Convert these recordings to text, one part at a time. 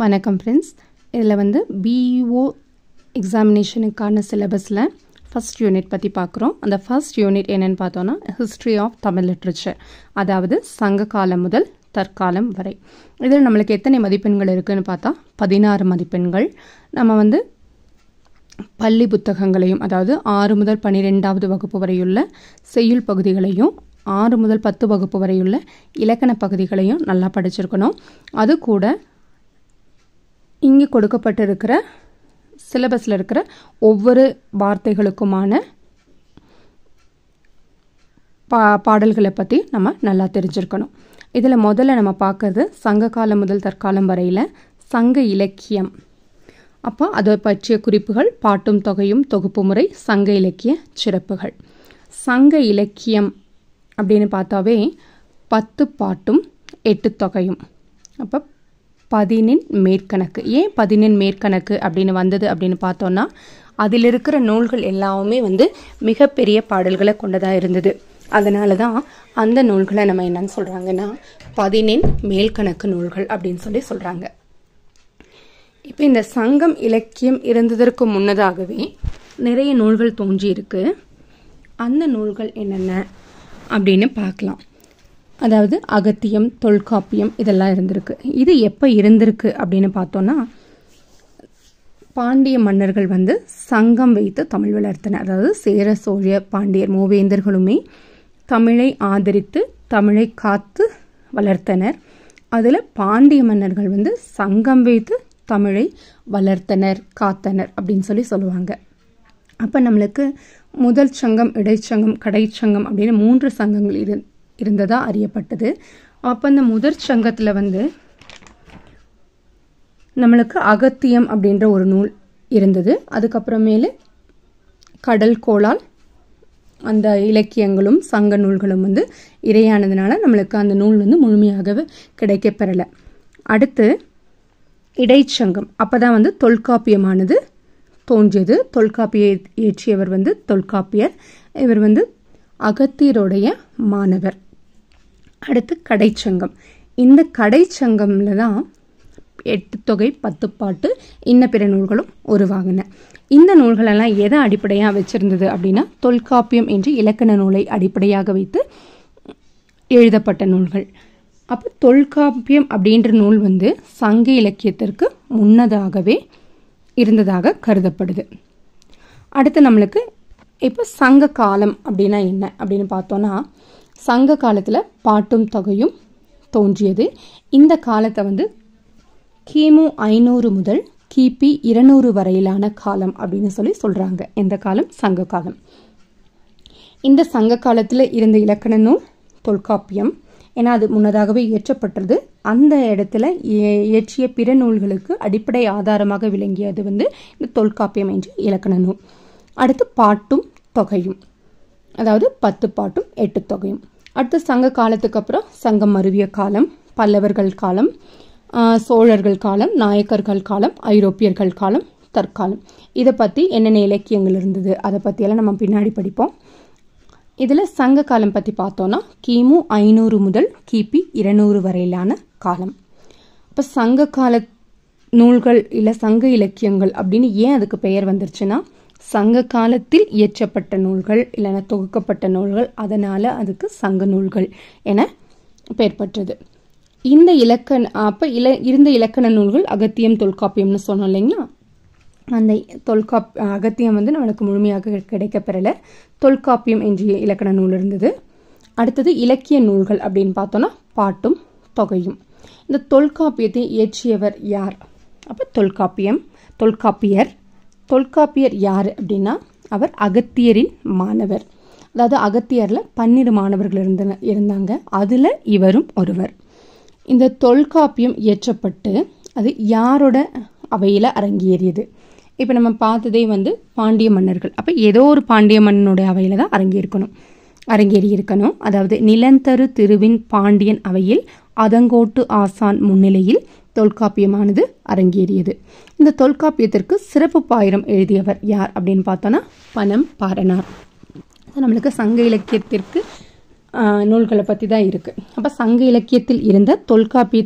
வணக்கம் ஃப்ரெண்ட்ஸ் இதில் வந்து பிஇஓ எக்ஸாமினேஷனுக்கான சிலபஸில் ஃபஸ்ட் யூனிட் பற்றி பார்க்குறோம் அந்த ஃபர்ஸ்ட் யூனிட் என்னென்னு பார்த்தோன்னா ஹிஸ்ட்ரி ஆஃப் தமிழ் லிட்ரேச்சர் அதாவது சங்க காலம் முதல் தற்காலம் வரை இதில் நம்மளுக்கு எத்தனை மதிப்பெண்கள் இருக்குதுன்னு பார்த்தா பதினாறு மதிப்பெண்கள் நம்ம வந்து பள்ளி புத்தகங்களையும் அதாவது ஆறு முதல் பன்னிரெண்டாவது வகுப்பு வரையுள்ள செய்யுள் பகுதிகளையும் ஆறு முதல் பத்து வகுப்பு வரையுள்ள இலக்கண பகுதிகளையும் நல்லா படிச்சிருக்கணும் அது கூட இங்கே கொடுக்கப்பட்டிருக்கிற சிலபஸில் இருக்கிற ஒவ்வொரு வார்த்தைகளுக்குமான பா பாடல்களை பற்றி நம்ம நல்லா தெரிஞ்சிருக்கணும் இதில் முதல்ல நம்ம பார்க்கறது சங்க காலம் முதல் தற்காலம் வரையில் சங்க இலக்கியம் அப்போ அதை பற்றிய குறிப்புகள் பாட்டும் தொகையும் தொகுப்பு முறை சங்க இலக்கிய சிறப்புகள் சங்க இலக்கியம் அப்படின்னு பார்த்தாவே பத்து பாட்டும் எட்டு தொகையும் அப்போ பதினின் மேற்கணக்கு ஏன் பதினின் மேற்கணக்கு அப்படின்னு வந்தது அப்படின்னு பார்த்தோன்னா அதில் இருக்கிற நூல்கள் எல்லாமே வந்து மிகப்பெரிய பாடல்களை கொண்டதாக இருந்தது அதனால தான் அந்த நூல்களை நம்ம என்னன்னு சொல்கிறாங்கன்னா பதினெண் மேல்கணக்கு நூல்கள் அப்படின்னு சொல்லி சொல்கிறாங்க இப்போ இந்த சங்கம் இலக்கியம் இருந்ததற்கு முன்னதாகவே நிறைய நூல்கள் தோன்றியிருக்கு அந்த நூல்கள் என்னென்ன அப்படின்னு பார்க்கலாம் அதாவது அகத்தியம் தொல்காப்பியம் இதெல்லாம் இருந்திருக்கு இது எப்போ இருந்திருக்கு அப்படின்னு பார்த்தோன்னா பாண்டிய மன்னர்கள் வந்து சங்கம் வைத்து தமிழ் வளர்த்தனர் அதாவது சேர சோழ பாண்டியர் மூவேந்தர்களுமே தமிழை ஆதரித்து தமிழை காத்து வளர்த்தனர் அதில் பாண்டிய மன்னர்கள் வந்து சங்கம் வைத்து தமிழை வளர்த்தனர் காத்தனர் அப்படின்னு சொல்லி சொல்லுவாங்க அப்போ நம்மளுக்கு முதல் சங்கம் இடைச்சங்கம் கடைச்சங்கம் அப்படின்னு மூன்று சங்கங்கள் இரு இருந்ததாக அறியப்பட்டது அப்போ அந்த முதற் சங்கத்தில் வந்து நம்மளுக்கு அகத்தியம் அப்படின்ற ஒரு நூல் இருந்தது அதுக்கப்புறமேலு கடல் கோளால் அந்த இலக்கியங்களும் சங்க நூல்களும் வந்து இரையானதுனால நம்மளுக்கு அந்த நூல் வந்து முழுமையாகவே கிடைக்கப்பெறலை அடுத்து இடைச்சங்கம் அப்போ தான் வந்து தொல்காப்பியமானது தோன்றியது தொல்காப்பியை இயற்றியவர் வந்து தொல்காப்பியர் இவர் வந்து அகத்தியருடைய மாணவர் அடுத்து கடைச்சங்கம் இந்த கடைச்சங்கம்ல தான் எட்டு தொகை பத்து பாட்டு இன்ன பிற நூல்களும் உருவாகின இந்த நூல்களெல்லாம் எதை அடிப்படையாக வச்சிருந்தது அப்படின்னா தொல்காப்பியம் என்று இலக்கண நூலை அடிப்படையாக வைத்து எழுதப்பட்ட நூல்கள் அப்போ தொல்காப்பியம் அப்படின்ற நூல் வந்து சங்க இலக்கியத்திற்கு முன்னதாகவே இருந்ததாக கருதப்படுது அடுத்து நம்மளுக்கு இப்போ சங்க காலம் அப்படின்னா என்ன அப்படின்னு பார்த்தோன்னா சங்க காலத்தில் பாட்டும் தொகையும் தோன்றியது இந்த காலத்தை வந்து கிமு ஐநூறு முதல் கிபி இருநூறு வரையிலான காலம் அப்படின்னு சொல்லி சொல்கிறாங்க இந்த காலம் சங்க காலம் இந்த சங்க காலத்தில் இருந்த இலக்கண நூல் தொல்காப்பியம் ஏன்னா அது முன்னதாகவே இயற்றப்பட்டது அந்த இடத்துல இயற்றிய பிற நூல்களுக்கு அடிப்படை ஆதாரமாக விளங்கியது வந்து இந்த தொல்காப்பியம் என்ற இலக்கண நூல் அடுத்து பாட்டும் தொகையும் அதாவது பத்து பாட்டும் எட்டு தொகையும் அடுத்து சங்க காலத்துக்கு அப்புறம் சங்கம் மருவிய காலம் பல்லவர்கள் காலம் சோழர்கள் காலம் நாயக்கர்கள் காலம் ஐரோப்பியர்கள் காலம் தற்காலம் இதை பற்றி என்னென்ன இலக்கியங்கள் இருந்தது அதை பற்றியெல்லாம் நம்ம பின்னாடி படிப்போம் இதில் சங்க காலம் பற்றி பார்த்தோன்னா கிமு ஐநூறு முதல் கிபி இருநூறு வரையிலான காலம் இப்போ சங்க கால நூல்கள் இல்லை சங்க இலக்கியங்கள் அப்படின்னு ஏன் அதுக்கு பெயர் வந்துருச்சுன்னா சங்க காலத்தில் இயற்றப்பட்ட நூல்கள் இல்லைன்னா தொகுக்கப்பட்ட நூல்கள் அதனால் அதுக்கு சங்க நூல்கள் என பெயர் பெற்றது இந்த இலக்கண அப்போ இல இருந்த இலக்கண நூல்கள் அகத்தியம் தொல்காப்பியம்னு சொன்னோம் இல்லைங்களா அந்த தொல்காப் அகத்தியம் வந்து நம்மளுக்கு முழுமையாக கிடைக்கப்பெறலை தொல்காப்பியம் என்ற இலக்கண நூல் இருந்தது அடுத்தது இலக்கிய நூல்கள் அப்படின்னு பார்த்தோன்னா பாட்டும் தொகையும் இந்த தொல்காப்பியத்தை இயற்றியவர் யார் அப்போ தொல்காப்பியம் தொல்காப்பியர் தொல்காப்பியர் யார் அப்படின்னா அவர் அகத்தியரின் மாணவர் அதாவது அகத்தியரில் பன்னிரு மாணவர்கள் இருந்தன இருந்தாங்க அதில் இவரும் ஒருவர் இந்த தொல்காப்பியம் இயற்றப்பட்டு அது யாரோட அவையில் அரங்கேறியது இப்போ நம்ம பார்த்ததே வந்து பாண்டிய மன்னர்கள் அப்போ ஏதோ ஒரு பாண்டிய மன்னனுடைய அவையில் தான் அரங்கேற்கணும் அரங்கேறி இருக்கணும் அதாவது நிலந்தரு திருவின் பாண்டியன் அவையில் அதங்கோட்டு ஆசான் முன்னிலையில் தொல்காப்பியமானது அரங்கேறியது இந்த தொல்காப்பியத்திற்கு சிறப்பு பாயிரம் எழுதியவர் யார் அப்படின்னு பார்த்தோன்னா பனம் பாரனார் நம்மளுக்கு சங்க இலக்கியத்திற்கு நூல்களை பற்றி தான் இருக்குது அப்போ சங்க இலக்கியத்தில் இருந்த தொல்காப்பியத்தை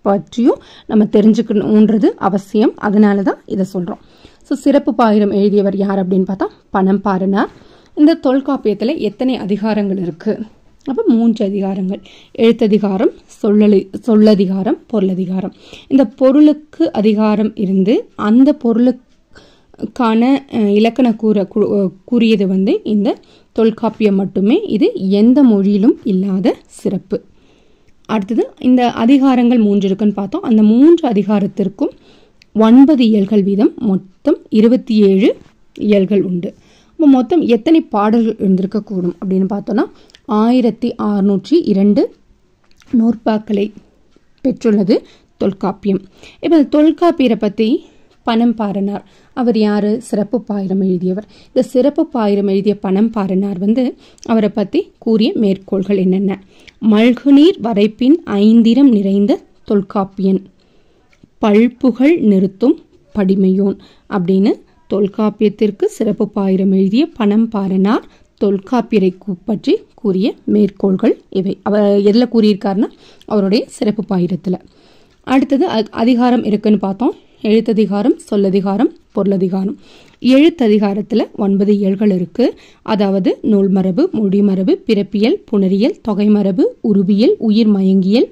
பற்றியும் நம்ம தெரிஞ்சுக்கணுன்றது அவசியம் அதனால தான் இதை சொல்கிறோம் ஸோ சிறப்பு பாயிரம் எழுதியவர் யார் அப்படின்னு பார்த்தா பணம் பாருனார் இந்த தொல்காப்பியத்தில் எத்தனை அதிகாரங்கள் இருக்குது அப்போ மூன்று அதிகாரங்கள் எழுத்ததிகாரம் சொல்லலி சொல்லதிகாரம் பொருளதிகாரம் இந்த பொருளுக்கு அதிகாரம் இருந்து அந்த பொருளுக்கான அஹ், இலக்கண கூற கூ- கூறியது வந்து இந்த தொல்காப்பியம் மட்டுமே இது எந்த மொழியிலும் இல்லாத சிறப்பு அடுத்தது இந்த அதிகாரங்கள் மூன்று இருக்குன்னு பார்த்தோம் அந்த மூன்று அதிகாரத்திற்கும் ஒன்பது இயல்கள் வீதம் மொத்தம் இருபத்தி ஏழு இயல்கள் உண்டு அப்போ மொத்தம் எத்தனை பாடல்கள் இருந்திருக்கக்கூடும் அப்படின்னு பார்த்தோன்னா ஆயிரத்தி அறுநூற்றி இரண்டு நூற்பாக்களை பெற்றுள்ளது தொல்காப்பியம் இப்போ இந்த தொல்காப்பியரை பற்றி பணம் பாரனார் அவர் யார் சிறப்பு பாயிரம் எழுதியவர் இந்த சிறப்பு பாயிரம் எழுதிய பணம் பாரனார் வந்து அவரை பற்றி கூறிய மேற்கோள்கள் என்னென்ன மல்குநீர் வரைப்பின் ஐந்திரம் நிறைந்த தொல்காப்பியன் பல்புகழ் நிறுத்தும் படிமையோன் அப்படின்னு தொல்காப்பியத்திற்கு சிறப்பு பாயிரம் எழுதிய பணம் பாரனார் தொல்காப்பியரை கு- பற்றி கூறிய மேற்கோள்கள் இவை அவர் எதில் கூறியிருக்காருன்னா அவருடைய சிறப்பு பாயிரத்தில் அடுத்தது அ- அதிகாரம் இருக்குன்னு பார்த்தோம் எழுத்ததிகாரம் சொல்லதிகாரம் பொருளதிகாரம் எழுத்ததிகாரத்தில் ஒன்பது இயல்கள் இருக்கு அதாவது நூல்மரபு மொழிமரபு பிறப்பியல் புணரியல் தொகைமரபு உருவியல் உயிர் மயங்கியல்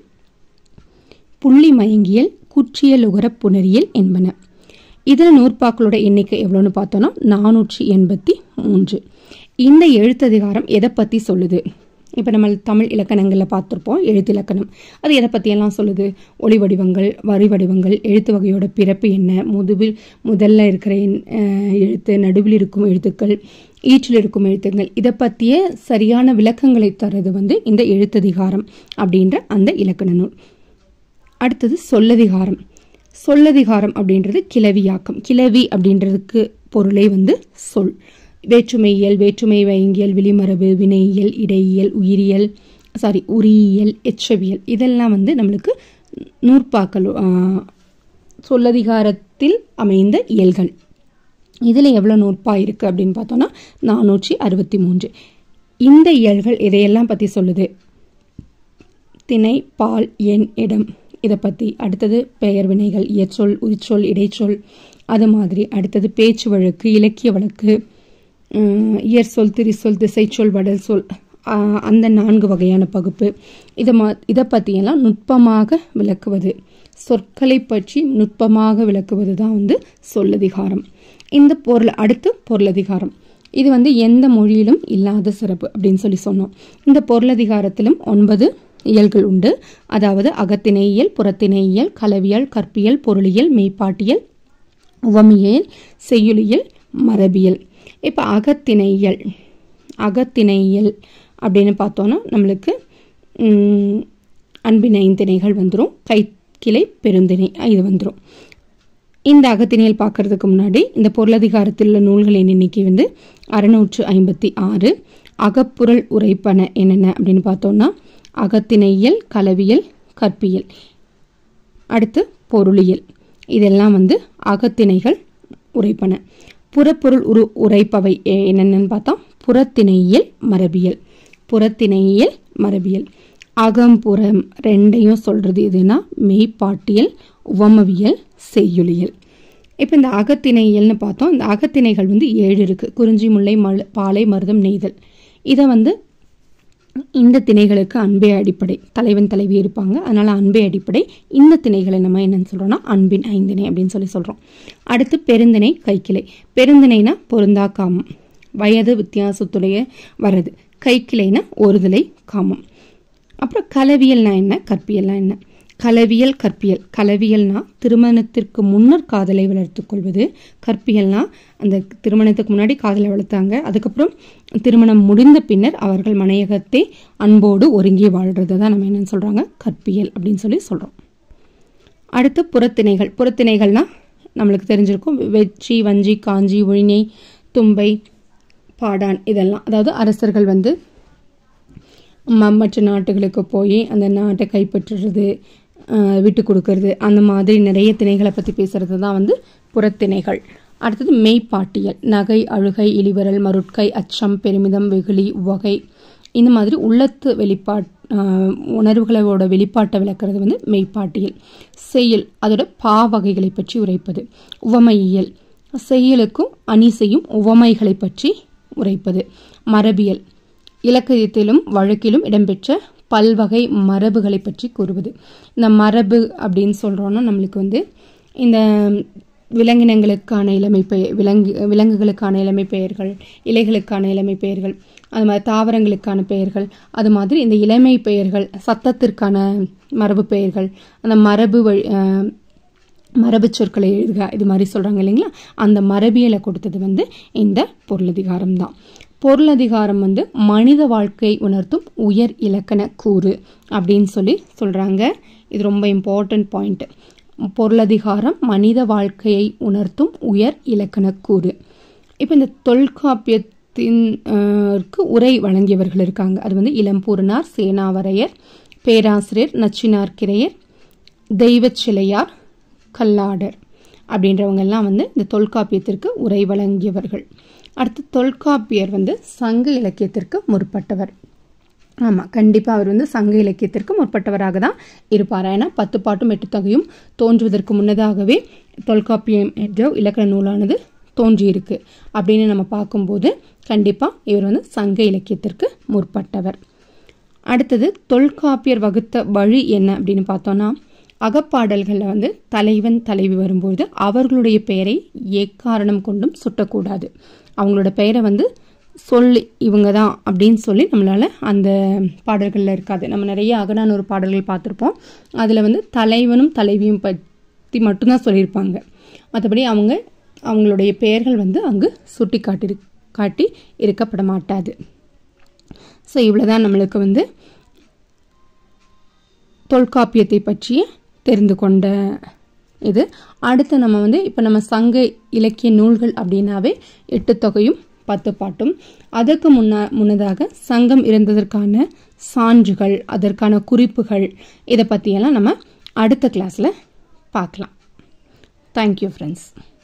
புள்ளி மயங்கியல் குற்றியல் உகர புணரியல் என்பன இதில் நூற்பாக்களோட எண்ணிக்கை எவ்வளோன்னு பார்த்தோன்னா நானூற்றி எண்பத்தி மூன்று இந்த எழுத்ததிகாரம் எதை பற்றி சொல்லுது இப்போ நம்ம தமிழ் இலக்கணங்களில் பார்த்துருப்போம் எழுத்து இலக்கணம் அது எதை பற்றியெல்லாம் சொல்லுது ஒளி வடிவங்கள் வரி வடிவங்கள் எழுத்து வகையோட பிறப்பு என்ன முதுவில் முதல்ல இருக்கிற எண்- அஹ், எழுத்து நடுவில் இருக்கும் எழுத்துக்கள் ஈற்றில் இருக்கும் எழுத்துக்கள் இதை பற்றிய சரியான விளக்கங்களை தர்றது வந்து இந்த எழுத்ததிகாரம் அப்படின்ற அந்த இலக்கண நூல் அடுத்தது சொல்லதிகாரம் சொல்லதிகாரம் அப்படின்றது கிளவியாக்கம் கிளவி அப்படின்றதுக்கு பொருளே வந்து சொல் வேற்றுமையியல் வேற்றுமை வயங்கியல் விளிமரபு வினையியல் இடையியல் உயிரியல் சாரி உரியியல் எச்சவியல் இதெல்லாம் வந்து நம்மளுக்கு நூற்பாக்கள் ஆ, சொல்லதிகாரத்தில் அமைந்த இயல்கள் இதில் எவ்வளோ நூற்பா இருக்குது அப்படின்னு பார்த்தோன்னா நானூற்றி அறுபத்தி மூன்று இந்த இயல்கள் இதையெல்லாம் பற்றி சொல்லுது திணை பால் எண் இடம் இதை பற்றி அடுத்தது பெயர் வினைகள் இயற்சொல் உரிச்சொல் இடைச்சொல் அது மாதிரி அடுத்தது பேச்சு வழக்கு இலக்கிய வழக்கு உம், இயற்சொல் திரிசொல் திசைச்சொல் வடல் சொல் ஆஹ், அந்த நான்கு வகையான பகுப்பு இதை மா இதை பற்றியெல்லாம் நுட்பமாக விளக்குவது சொற்களை பற்றி நுட்பமாக விளக்குவது தான் வந்து சொல்லதிகாரம் இந்த பொருள் அடுத்து பொருளதிகாரம் இது வந்து எந்த மொழியிலும் இல்லாத சிறப்பு அப்படின்னு சொல்லி சொன்னோம் இந்த பொருளதிகாரத்திலும் ஒன்பது இயல்கள் உண்டு அதாவது அகத்திணையியல் புறத்திணையியல் கலவியல் கற்பியல் பொருளியல் மெய்ப்பாட்டியல் உவமியல் செய்யுளியல் மரபியல் இப்போ அகத்திணையியல் அகத்திணையியல் அப்படின்னு பார்த்தோன்னா நம்மளுக்கு ம், அன்பின் ஐந்திணைகள் வந்துடும் கைக்கிளை பெருந்திணை இது வந்துடும் இந்த அகத்திணையில் பார்க்கறதுக்கு முன்னாடி இந்த பொருளதிகாரத்தில் உள்ள நூல்களின் எண்ணிக்கை வந்து அறுநூற்று ஐம்பத்தி ஆறு அகப்புறல் உரைப்பன என்னென்ன அப்படின்னு பார்த்தோம்னா அகத்திணையியல் கலவியல் கற்பியல் அடுத்து பொருளியல் இதெல்லாம் வந்து அகத்திணைகள் உரைப்பன புறப்பொருள் உரு உரைப்பவை எ- என்னென்னு பார்த்தா புறத்திணையியல் மரபியல் புறத்திணையியல் மரபியல் அகம்புறம் ரெண்டையும் சொல்றது எதுனா மெய்ப்பாட்டியல் உவமவியல் செய்யுளியல் இப்போ இந்த அகத்திணையல்னு பார்த்தோம் இந்த அகத்திணைகள் வந்து ஏழு இருக்கு குறிஞ்சி முல்லை மல் பாலை மருதம் நெய்தல் இதை வந்து இந்த திணைகளுக்கு அன்பே அடிப்படை தலைவன் தலைவி இருப்பாங்க அதனால அன்பே அடிப்படை இந்த திணைகளை நம்ம என்னன்னு சொல்றோம்னா அன்பின் ஐந்திணை அப்படின்னு சொல்லி சொல்றோம் அடுத்து பெருந்திணை கைக்கிளை பெருந்திணைனா பொருந்தா காமம் வயது வித்தியாசத்துடைய வர்றது கைக்கிளைனா ஒருதலை காமம் அப்புறம் கலவியல்னா என்ன கற்பியல்னா என்ன கலவியல் கற்பியல் கலவியல்னா திருமணத்திற்கு முன்னர் காதலை வளர்த்துக் கொள்வது கற்பியல்னா அந்த திருமணத்துக்கு முன்னாடி காதலை வளர்த்தாங்க அதுக்கப்புறம் திருமணம் முடிந்த பின்னர் அவர்கள் மனையகத்தை அன்போடு ஒருங்கி வாழ்றது தான் நம்ம என்னன்னு சொல்றாங்க கற்பியல் அப்படின்னு சொல்லி சொல்றோம் அடுத்து புறத்திணைகள் புறத்திணைகள்னா நம்மளுக்கு தெரிஞ்சிருக்கும் வெச்சி வஞ்சி காஞ்சி ஒழினை தும்பை பாடான் இதெல்லாம் அதாவது அரசர்கள் வந்து ம- மற்ற நாட்டுகளுக்கு போய் அந்த நாட்டை கைப்பற்றுறது ஆஹ், விட்டு கொடுக்கறது அந்த மாதிரி நிறைய திணைகளை பற்றி பேசுறது தான் வந்து புறத்திணைகள் அடுத்தது மெய்ப்பாட்டியல் நகை அழுகை இளிவரல் மருட்கை அச்சம் பெருமிதம் வெகுளி உவகை இந்த மாதிரி உள்ளத்து வெளிப்பாட் ஆஹ், உணர்வுகளோட வெளிப்பாட்டை விளக்குறது வந்து மெய்ப்பாட்டியல் செய்யுள் அதோட பா வகைகளை பற்றி உரைப்பது உவமையியல் செய்யுளுக்கும் அணிசையும் உவமைகளை பற்றி உரைப்பது மரபியல் இலக்கியத்திலும் வழக்கிலும் இடம்பெற்ற பல்வகை மரபுகளை பற்றி கூறுவது இந்த மரபு அப்படின்னு சொல்றோம்னா நம்மளுக்கு வந்து இந்த விலங்கினங்களுக்கான இளமை பெயர் விலங்கு விலங்குகளுக்கான இளமை பெயர்கள் இலைகளுக்கான இளமை பெயர்கள் அது மாதிரி தாவரங்களுக்கான பெயர்கள் அது மாதிரி இந்த இளமை பெயர்கள் சத்தத்திற்கான மரபு பெயர்கள் அந்த மரபு வழி அஹ், மரபு சொற்களை எழுதுக இது மாதிரி சொல்றாங்க இல்லைங்களா அந்த மரபியலை கொடுத்தது வந்து இந்த பொருளதிகாரம் தான் பொருளதிகாரம் வந்து மனித வாழ்க்கை உணர்த்தும் உயர் இலக்கண கூறு அப்படின்னு சொல்லி சொல்றாங்க இது ரொம்ப இம்பார்ட்டன்ட் பாயிண்ட் பொருளதிகாரம் மனித வாழ்க்கையை உணர்த்தும் உயர் இலக்கண கூறு இப்போ இந்த தொல்காப்பியத்தின் அஹ், க்கு உரை வழங்கியவர்கள் இருக்காங்க அது வந்து இளம்பூரனார் சேனாவரையர் பேராசிரியர் நச்சினார் கிரையர் தெய்வச் சிலையார் கல்லாடர் அப்படின்றவங்க எல்லாம் வந்து இந்த தொல்காப்பியத்திற்கு உரை வழங்கியவர்கள் அடுத்து தொல்காப்பியர் வந்து சங்க இலக்கியத்திற்கு முற்பட்டவர் ஆமாம் கண்டிப்பாக அவர் வந்து சங்க இலக்கியத்திற்கு முற்பட்டவராக தான் இருப்பார் ஏன்னா பத்து பாட்டும் எட்டு தொகையும் தோன்றுவதற்கு முன்னதாகவே தொல்காப்பியம் என்ற இலக்கண நூலானது தோன்றியிருக்கு அப்படின்னு நம்ம பார்க்கும்போது கண்டிப்பாக இவர் வந்து சங்க இலக்கியத்திற்கு முற்பட்டவர் அடுத்தது தொல்காப்பியர் வகுத்த வழி என்ன அப்படின்னு பார்த்தோம்னா அகப்பாடல்களில் வந்து தலைவன் தலைவி வரும்போது அவர்களுடைய பெயரை எக்காரணம் கொண்டும் சுட்டக்கூடாது அவங்களோட பெயரை வந்து சொல்லி இவங்க தான் அப்படின்னு சொல்லி நம்மளால அந்த பாடல்களில் இருக்காது நம்ம நிறைய அகநானூறு பாடல்கள் பார்த்துருப்போம் அதில் வந்து தலைவனும் தலைவியும் பற்றி மட்டும்தான் சொல்லியிருப்பாங்க மற்றபடி அவங்க அவங்களுடைய பெயர்கள் வந்து அங்கு சுட்டி காட்டி காட்டி இருக்கப்பட மாட்டாது ஸோ இவ்வளோதான் நம்மளுக்கு வந்து தொல்காப்பியத்தை பற்றிய தெரிந்து கொண்ட இது அடுத்து நம்ம வந்து இப்போ நம்ம சங்க இலக்கிய நூல்கள் அப்படின்னாவே எட்டு தொகையும் பத்து பாட்டும் அதற்கு முன்னா முன்னதாக சங்கம் இருந்ததற்கான சான்றுகள் அதற்கான குறிப்புகள் இதை பற்றியெல்லாம் நம்ம அடுத்த கிளாஸில் பார்க்கலாம் தேங்க்யூ ஃப்ரெண்ட்ஸ்